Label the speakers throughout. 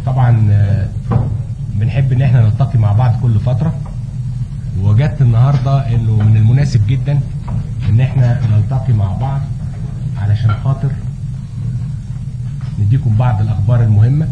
Speaker 1: طبعا آه، بنحب ان احنا نلتقي مع بعض كل فتره ووجدت النهارده انه من المناسب جدا ان احنا نلتقي مع بعض علشان خاطر نديكم بعض الاخبار المهمه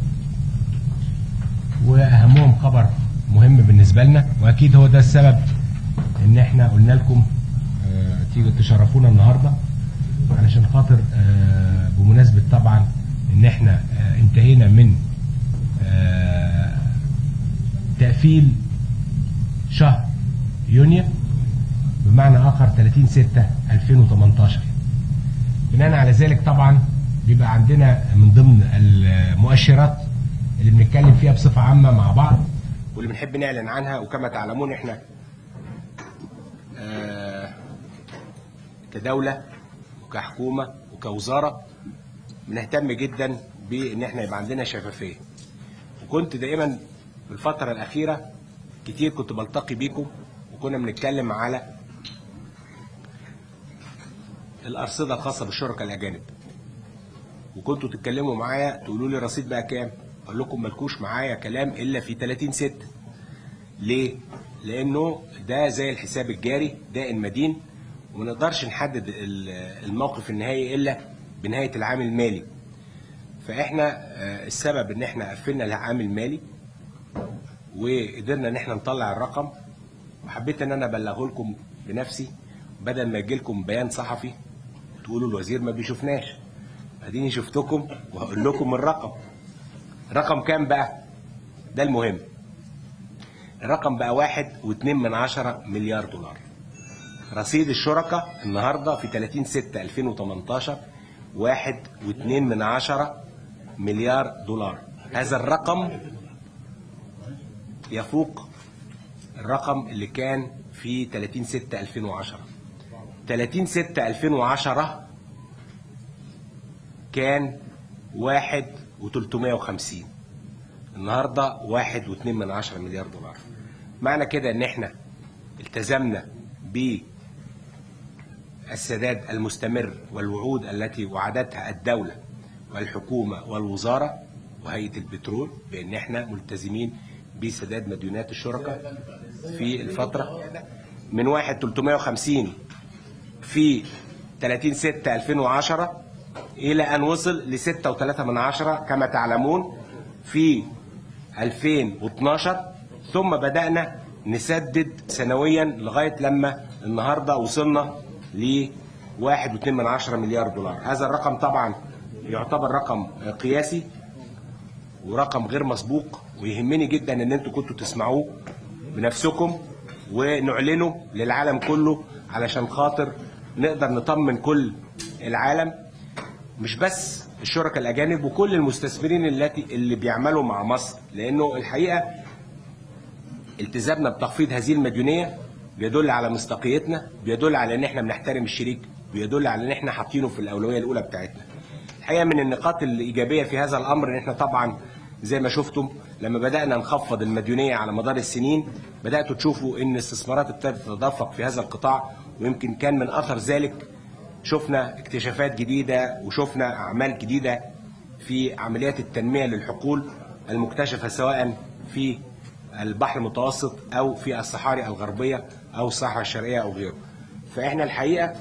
Speaker 1: واهمهم خبر مهم بالنسبه لنا واكيد هو ده السبب ان احنا قلنا لكم آه، تيجوا تشرفونا النهارده علشان خاطر آه، بمناسبه طبعا ان احنا آه، انتهينا من آه، تقفيل شهر يونيو بمعنى اخر 30 6 2018 بناء على ذلك طبعا بيبقى عندنا من ضمن المؤشرات اللي بنتكلم فيها بصفه عامه مع بعض واللي بنحب نعلن عنها وكما تعلمون احنا آه، كدوله وكحكومه وكوزاره بنهتم جدا بان احنا يبقى عندنا شفافيه وكنت دائما في الفتره الاخيره كتير كنت بلتقي بيكم وكنا بنتكلم على الارصده الخاصه بالشركاء الاجانب وكنتوا تتكلموا معايا تقولوا لي رصيد بقى كام اقول لكم ملكوش معايا كلام الا في 30 6 ليه لانه ده زي الحساب الجاري دائن مدين وما نقدرش نحدد ال- الموقف النهائي الا بنهايه العام المالي فاحنا آه، السبب ان احنا قفلنا العام المالي وقدرنا ان احنا نطلع الرقم وحبيت ان انا ابلغه لكم بنفسي بدل ما يجي لكم بيان صحفي تقولوا الوزير ما بيشوفناش اديني شفتكم وهقول لكم الرقم رقم كام بقى ده المهم الرقم بقى واحد واتنين من عشرة مليار دولار رصيد الشركاء النهاردة في 30 6 2018 واحد واتنين من عشرة مليار دولار هذا الرقم يفوق الرقم اللي كان في 30 6 2010 30 6 2010 كان واحد و350 النهارده واحد واتنين من عشرة مليار دولار معنى كده ان احنا التزمنا بالسداد المستمر والوعود التي وعدتها الدولة والحكومة والوزارة وهيئة البترول بان احنا ملتزمين بسداد مديونات الشركاء في الفترة من واحد 350 في 30 6 2010 إلى أن وصل ل 6.3 من عشرة كما تعلمون في 2012 ثم بدأنا نسدد سنويا لغاية لما النهاردة وصلنا ل 1.2 من عشرة مليار دولار هذا الرقم طبعا يعتبر رقم قياسي ورقم غير مسبوق ويهمني جدا ان انتوا كنتوا تسمعوه بنفسكم ونعلنه للعالم كله علشان خاطر نقدر نطمن كل العالم مش بس الشركاء الاجانب وكل المستثمرين التي اللي بيعملوا مع مصر لانه الحقيقه التزامنا بتخفيض هذه المديونيه بيدل على مصداقيتنا بيدل على ان احنا بنحترم الشريك بيدل على ان احنا حاطينه في الاولويه الاولى بتاعتنا الحقيقه من النقاط الايجابيه في هذا الامر ان احنا طبعا زي ما شفتم لما بدانا نخفض المديونيه على مدار السنين بداتوا تشوفوا ان الاستثمارات ابتدت تتدفق في هذا القطاع ويمكن كان من اثر ذلك شفنا اكتشافات جديده وشفنا اعمال جديده في عمليات التنميه للحقول المكتشفه سواء في البحر المتوسط او في الصحاري الغربيه او الصحراء الشرقيه او غيره. فاحنا الحقيقه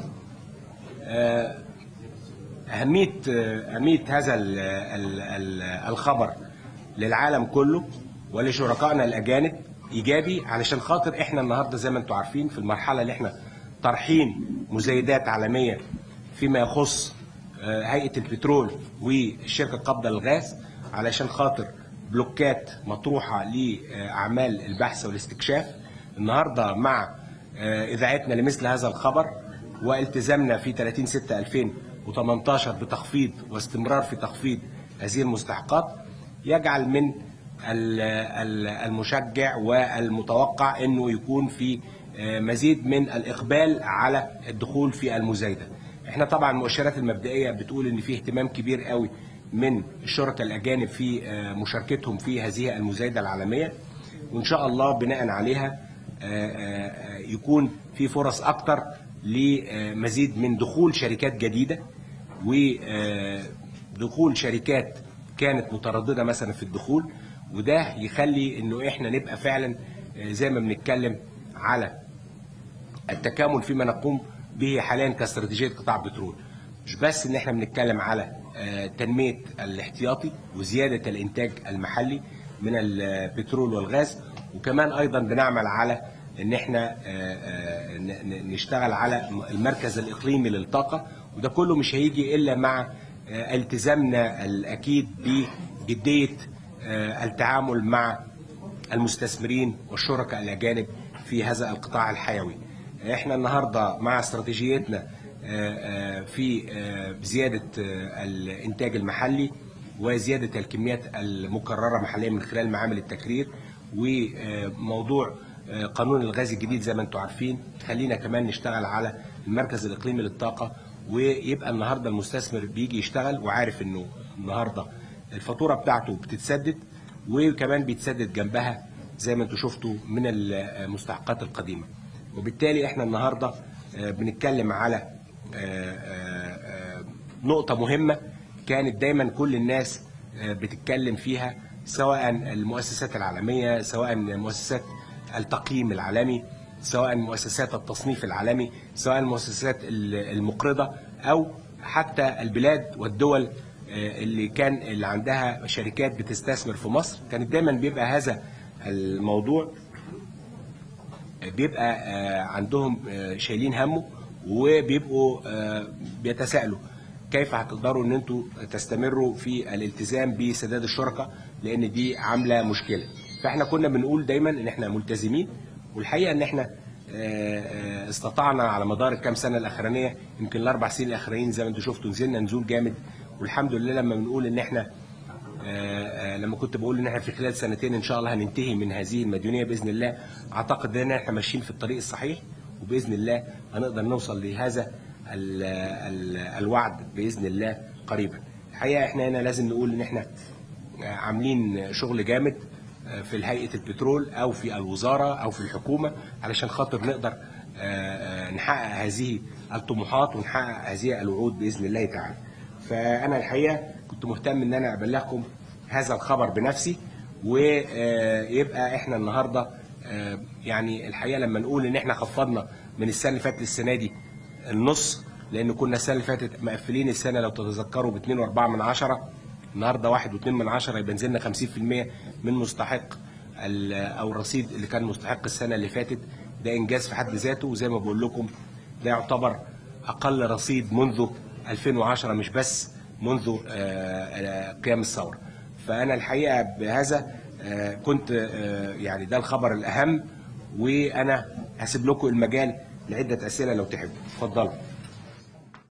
Speaker 1: آه، اهميه آه، اهميه هذا ال- ال- ال- الخبر للعالم كله ولشركائنا الاجانب ايجابي علشان خاطر احنا النهارده زي ما انتم عارفين في المرحله اللي احنا طرحين مزايدات عالميه فيما يخص آه، هيئه البترول والشركه القابضه للغاز علشان خاطر بلوكات مطروحه لاعمال البحث والاستكشاف النهارده مع آه، اذاعتنا لمثل هذا الخبر والتزامنا في 30 6 2018 بتخفيض واستمرار في تخفيض هذه المستحقات يجعل من ال- ال- المشجع والمتوقع انه يكون في آه، مزيد من الاقبال على الدخول في المزايده. احنا طبعا المؤشرات المبدئيه بتقول ان في اهتمام كبير قوي من الشركاء الاجانب في آه، مشاركتهم في هذه المزايده العالميه وان شاء الله بناء عليها آه، آه، يكون في فرص اكتر لمزيد من دخول شركات جديده ودخول شركات كانت متردده مثلا في الدخول وده يخلي انه احنا نبقى فعلا آه، زي ما بنتكلم على التكامل فيما نقوم به حاليا كاستراتيجيه قطاع بترول مش بس ان احنا بنتكلم على آه، تنميه الاحتياطي وزياده الانتاج المحلي من البترول والغاز وكمان ايضا بنعمل على ان احنا آه، آه، ن- ن- نشتغل على المركز الاقليمي للطاقه وده كله مش هيجي الا مع آه، التزامنا الاكيد بجديه آه، التعامل مع المستثمرين والشركاء الاجانب في هذا القطاع الحيوي. احنا النهارده مع استراتيجيتنا آه، آه، في آه، زياده آه، الانتاج المحلي وزياده الكميات المكرره محليا من خلال معامل التكرير وموضوع آه، قانون الغاز الجديد زي ما انتم عارفين خلينا كمان نشتغل على المركز الاقليمي للطاقه ويبقى النهارده المستثمر بيجي يشتغل وعارف انه النهارده الفاتوره بتاعته بتتسدد وكمان بيتسدد جنبها زي ما انتم شفتوا من المستحقات القديمه وبالتالي احنا النهارده آه، بنتكلم على آه، آه، آه، نقطه مهمه كانت دايما كل الناس آه، بتتكلم فيها سواء المؤسسات العالميه سواء مؤسسات التقييم العالمي سواء مؤسسات التصنيف العالمي سواء المؤسسات المقرضه او حتى البلاد والدول آه، اللي كان اللي عندها شركات بتستثمر في مصر كانت دايما بيبقى هذا الموضوع بيبقى آه، عندهم آه، شايلين همه وبيبقوا آه، بيتساءلوا كيف هتقدروا ان انتوا تستمروا في الالتزام بسداد الشركاء لان دي عامله مشكله فاحنا كنا بنقول دايما ان احنا ملتزمين والحقيقه ان احنا آه، آه، استطعنا على مدار الكام سنه الاخرانيه يمكن الاربع سنين الاخرانيين زي ما انتم شفتوا نزلنا نزول جامد والحمد لله لما بنقول ان احنا آه، آه، لما كنت بقول ان احنا في خلال سنتين ان شاء الله هننتهي من هذه المديونيه باذن الله اعتقد ان احنا ماشيين في الطريق الصحيح وباذن الله هنقدر نوصل لهذا ال ال الوعد باذن الله قريبا. الحقيقه احنا هنا لازم نقول ان احنا آه، عاملين شغل جامد آه، في هيئه البترول او في الوزاره او في الحكومه علشان خاطر نقدر آه، آه، نحقق هذه الطموحات ونحقق هذه الوعود باذن الله تعالى. فانا الحقيقه كنت مهتم ان انا ابلغكم هذا الخبر بنفسي ويبقى احنا النهارده آه، يعني الحقيقه لما نقول ان احنا خفضنا من السنه اللي فاتت للسنه دي النص لان كنا السنه اللي فاتت مقفلين السنه لو تتذكروا ب 2.4 من عشرة النهارده 1.2 من عشرة يبقى نزلنا 50% من مستحق ال- او الرصيد اللي كان مستحق السنه اللي فاتت ده انجاز في حد ذاته وزي ما بقول لكم ده يعتبر اقل رصيد منذ 2010 مش بس منذ آه، آه، قيام الثوره فانا الحقيقه بهذا آه، كنت آه، يعني ده الخبر الاهم وانا هسيب لكم المجال لعده اسئله لو تحبوا اتفضلوا